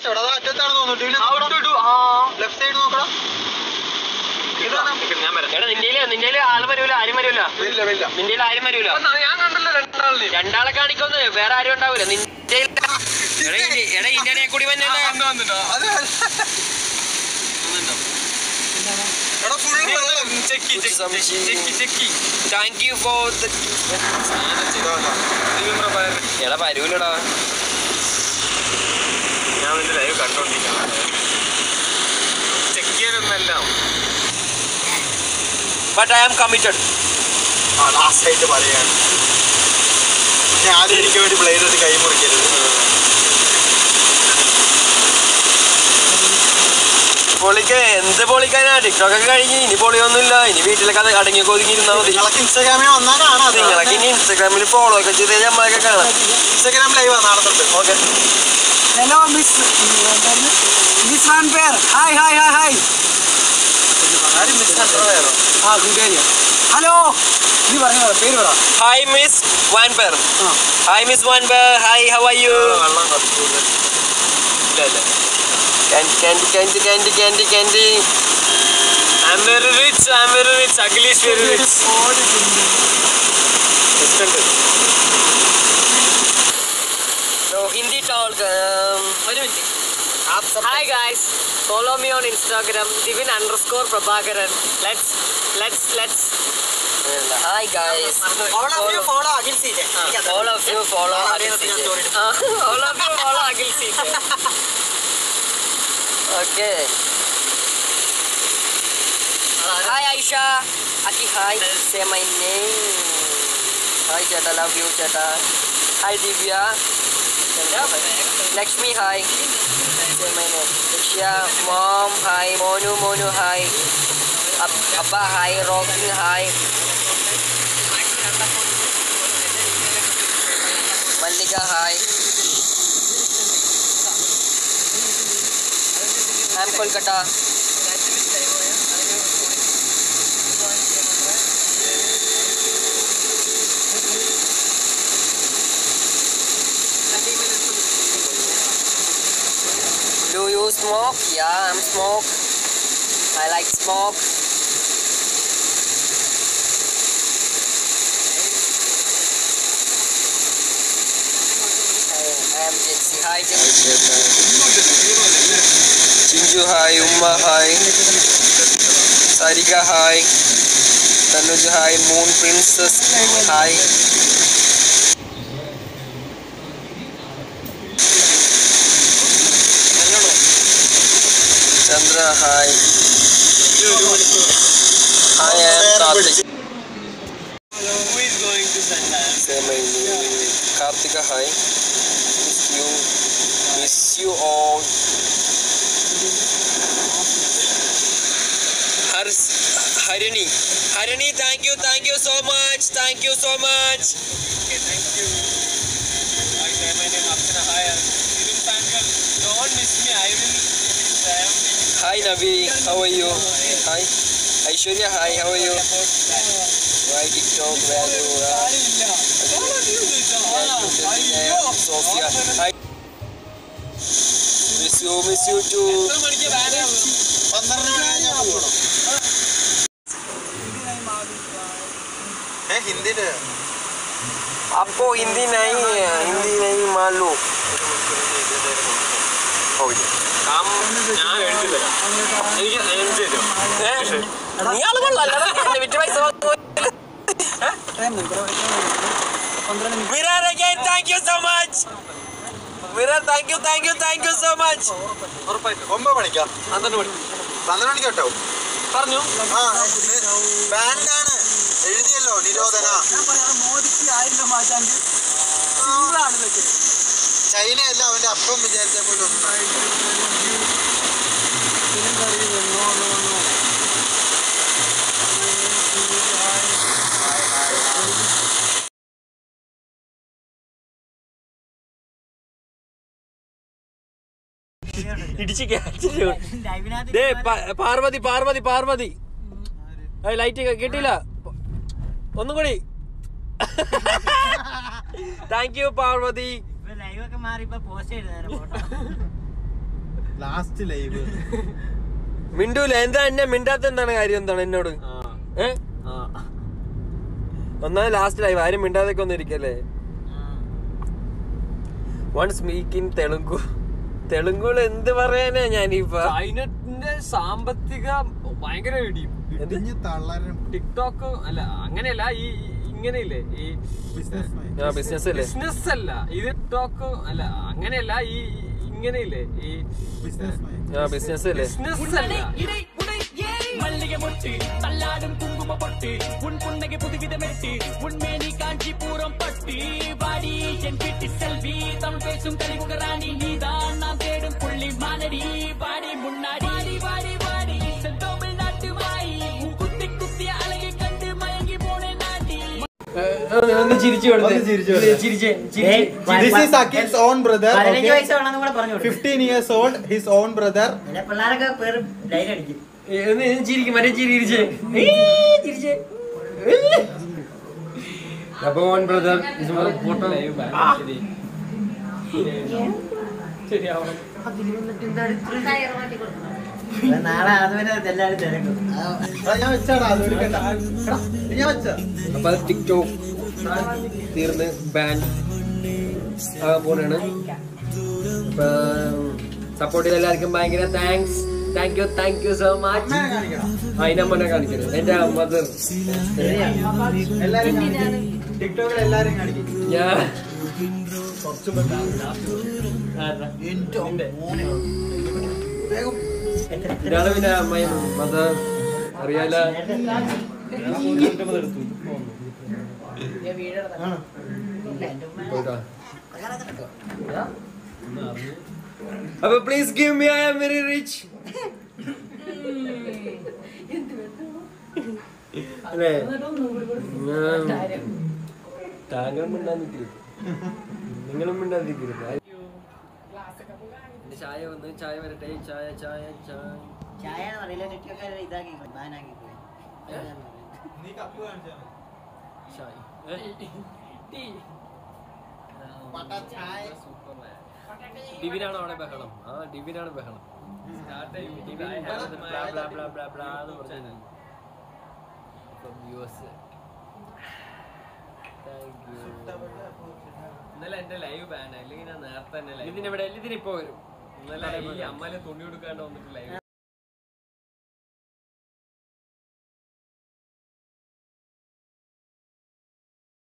എടാ അത് അറ്റത്താണ് തോന്നുന്നു How to do? ആ. ലെഫ്റ്റ് സൈഡ് നോക്കണം ഇതാണ് ഞാൻ വരാം. എടാ നിന്റെ നിന്റെ ആള് വരൂല ആരും വരൂല വരില്ല വരില്ല നിന്റെ ആരും വരൂല അപ്പൊ ഞാൻ കണ്ടല്ലോ രണ്ടാളിനെയും. രണ്ടാളെ കാണിക്കൊന്ന് വേറെ ആരും ഉണ്ടാവൂല നിന്റെ എടാ ഇനി- എടാ ഇന്ത്യനെ കൂടി ആ, വന്നു, വന്നിട്ടോ. അത് എടാ ഫുൾ ചെക്കി, ചെക്കി, ചെക്കി, ചെക്കി. താങ്ക് യു ഫോർ Remember പറയാൻ. എടാ വരൂലടാ ഞാൻ നിന്റെ ലൈവ് കണ്ടോണ്ടിരിക്കാം ചെക്ക് ചെയ്യാനൊന്നല്ല ബട്ട് ഐ ആം കമ്മിറ്റഡ് ആ ലാസ്റ്റ് ആയിട്ട് പറയാണ് ഞാൻ ആദ്യം എനിക്ക് വേണ്ടി ബ്ലേഡ് എടുത്ത് കൈ മുറിക്കരുത് പൊളിക്ക എന്ത് പൊളിക്കാനാ ടിക്ടോക്ക് ഒക്കെ കഴിഞ്ഞ് ഇനി പൊളിയൊന്നുമില്ല ഇനി വീട്ടിലൊക്കെ അത് അടങ്ങി ഒതുങ്ങിയിരുന്നാ മതി നിങ്ങളൊക്കെ ഇൻസ്റ്റാഗ്രാമിൽ വന്നാൽ കാണാം അത്. നിങ്ങളൊക്കെ ഇനി ഇൻസ്റ്റാഗ്രാമിൽ ഫോളോ ഒക്കെ ചെയ്ത് നമ്മളൊക്കെ കാണാം ഇൻസ്റ്റാഗ്രാം ലൈവ് നാളെ തൊട്ട് ഓക്കെ ഹലോ മിസ് മിസ് വാൻ പേർ ഹായ് ഹായ് ഹായ് ഹായ് ആരും മിസ് കണ്ടതായിരുന്നു ആ കൂട്ടുകാരിയാ ഹലോ നീ പറഞ്ഞ പേര് പറ ഹായ് മിസ് വാൻപർ ആ ഹായ് മിസ് വാൻപർ ഹായ് ഹൗ ആർ യു വെള്ളം കുറച്ച് കൂടുതൽ ഇല്ല ഇല്ല candy candy candy candy candy candy I am very rich I am very rich Akhilesh very rich So Hindi talk. Um, Hi guys, follow me on Instagram Divin underscore Prabhakaran. Let's let's let's. Hi guys. All of you follow Akhil Sije. All of you follow Akhil CJ. Uh, all of you follow Akhil CJ. Okay. Hi Aisha. Aki hi. Say my name. Hi Cheta, love you Cheta. Hi Divya. Lakshmi hi. Say my name. Lakshya, mom hi. Monu Monu hi. Ab- Abba hi. Rocking hi. Mallika hi. I'm Kolkata. Do you smoke? Yeah, I'm smoke. I like smoke. I, I am Jinsi. Hi, Jinsi. Chinju, hi. Umma, hi. Sarika, hi. Tanuj, hi. Moon Princess, hi. Chandra, hi. Hi, I am Karthik. Who is going to send us? Say my name. Kartika, hi. Miss you. Miss you all. Hars, Harini. Harini, thank you, thank you so much. Thank you so much. Okay, thank you. Hi, say my name Archana. Hi, Divin Pankal. Don't miss me. I will. I am Hi, Navi. How are you? Hi. Aishwarya, hi. How are you? Why TikTok? Where you are? Sophia. Hi. Miss you, miss you too. എത്ര മണിക്ക് ban പന്ത്രണ്ട് മണി കഴിഞ്ഞാൽ പോകണം ഏ ഹിന്ദിയില് आपको हिंदी नहीं है हिंदी नहीं मालूम हो गया കാം ഞാൻ എഴുതി തരാം എനിക്ക് എഴുതി തരും നീയാള് കൊള്ളാം എന്നെ വിറ്റ് പൈസ പന്ത്രണ്ട് minute mirror again thank you so much mirror thank you thank you thank you so much ഉറപ്പായിട്ടും ഒമ്പത് മണിക്കാ പന്ത്രണ്ട് മണി പന്ത്രണ്ട് മണിക്ക് കേട്ടോ പറഞ്ഞു ആ ബാൻഡാണ് എഴുതിയല്ലോ നിരോധന ഞാൻ പറയാം മോദിക്ക് ആയിരം രൂപ മാറ്റാണ്ട് സിമ്പിളാണ് ഇതൊക്കെ ചൈനയല്ല അവന്റെ അപ്പം വിചാരിച്ച പോലെ ഒന്നും ഇടിച്ച് ദേ പ- പാർവതി പാർവതി പാർവതി ലൈറ്റ് കിട്ടിയില്ല ഒന്നും കൂടി താങ്ക് യു പാർവതി ലൈവൊക്കെ മാറി ഇപ്പൊ പോസ്റ്റ് ചെയ്തു ഫോട്ടോ ലാസ്റ്റ് ലൈവ് മിണ്ടൂല എന്താ എന്നെ മിണ്ടാത്ത എന്താണ് കാര്യം എന്താണ് എന്നോട് ഏ ഒന്നാമത് ലാസ്റ്റ് ലൈവ് ആരും മിണ്ടാതൊക്കെ ഒന്നും ഇരിക്കല്ലേ വൺ സ്പീക്ക് ഇൻ തെലുങ്കു തെലുങ്കുകൾ എന്ത് പറയാനാ ഞാനിപ്പോ ചൈനന്റെ സാമ്പത്തിക ഭയങ്കര ഇടിയും ഇടിഞ്ഞ് തള്ളാനും ടിക്ടോക്ക് അല്ല അങ്ങനെയല്ല ഈ ഈ- ഇങ്ങനെയില്ലേ ഈ ബിസിനസ് ആ ബിസിനസ് അല്ലേ ബിസിനസ് അല്ല ഇത് ടിക്ടോക്ക് അല്ല അങ്ങനെയല്ല ഈ ഈ- ഇങ്ങനെയില്ലേ ഈ ബിസിനസ് ആ ബിസിനസ് അല്ലേ ബിസിനസ് അല്ല மல்லிகை மொட்டு தள்ளாடும் குங்கும பொட்டு உன் புன்னகை புதுவித மெட்டு உன்மேனி காஞ்சி பூரம் பட்டு வாடி என் வீட்டு செல்வி தமிழ் பேசும் கலிமுக ராணி நீதான் நான் தேடும் புள்ளி மானடி வாடி முன்னாடி வாடி வாடி வாடி செந்தமிழ் நாட்டு வாய் உன் குத்தி குத்திய அழகை கண்டு மயங்கி போனேன் நாட்டி ഒന്ന് ചിരിച്ചു ഒന്ന് ചിരിച്ചു കൊടുത്തേ. ചിരിച്ചേ This is Akil's own brother. പതിനഞ്ച് okay? വയസ്സ് വേണമെന്ന് കൂടെ പറഞ്ഞു കൊടുക്കും 15 years old, his own brother. പിന്നെ പിള്ളേരൊക്കെ പേര് ലൈൻ അടിക്കും ചിരിക്കും മറ്റേ ചിരി ചിരിച്ചേ ചിരിച്ചേ അപ്പൊ ഓൺ ബ്രദർ ഫോട്ടോ നാളെ അതുവരെ എല്ലാവരും തിരക്കും എടാ, ഞാൻ വെച്ചാടാ, അത് എടുക്കണ്ട. എടാ, ഇത് ഞാൻ വെച്ചാ. അപ്പൊ ടിക്ടോക്ക് തീർന്ന് ബാൻ ആകാൻ പോണാണ് അപ്പൊ സപ്പോർട്ട് ചെയ്ത എല്ലാവർക്കും ഭയങ്കര thanks thank you thank you so much അമ്മേനെ കാണിക്കണം. അതിനമ്മനെ കാണിക്കരുത് എന്റെ മദർ എല്ലാരും കാണിക്ക്. ടിക്ടോക്കിൽ എല്ലാരും കാണിക്കും ഞാൻ ഇതാണ് പിന്നെ അമ്മായി മദർ അറിയാല പോയിട്ടാ അപ്പൊ please give me I am very rich അല്ലേ താങ്കൾ മിണ്ടാതിരിക്കരുത് നിങ്ങളും മിണ്ടാതിരിക്കരുത് എന്റെ ചായ വന്ന് ചായ വരട്ടെ ചായ ചായ ചായ ചായ എന്ന് പറയില്ല നെറ്റൊക്കെ ഇതാക്കി ബാനാക്കി പോയി നീ കപ്പ് കാണിച്ചാ ചായ ഡിവിനാണ് അവിടെ ബഹളം ആ ഡിവിനാണ് ബഹളം ഡിവിൻ blah blah blah blah blah എന്ന് പറഞ്ഞു from USA. Thank you. ഇന്നലെ എന്റെ ലൈവ് ബാൻ അല്ലെങ്കിൽ ഞാൻ നേരത്തെ തന്നെ ലൈവ് ഇതിനെവിടെ ഇതിനിപ്പോ വരും ഇന്നലെ ഈ അമ്മലെ തുണി കൊടുക്കാണ്ട് വന്നിട്ട് ലൈവ്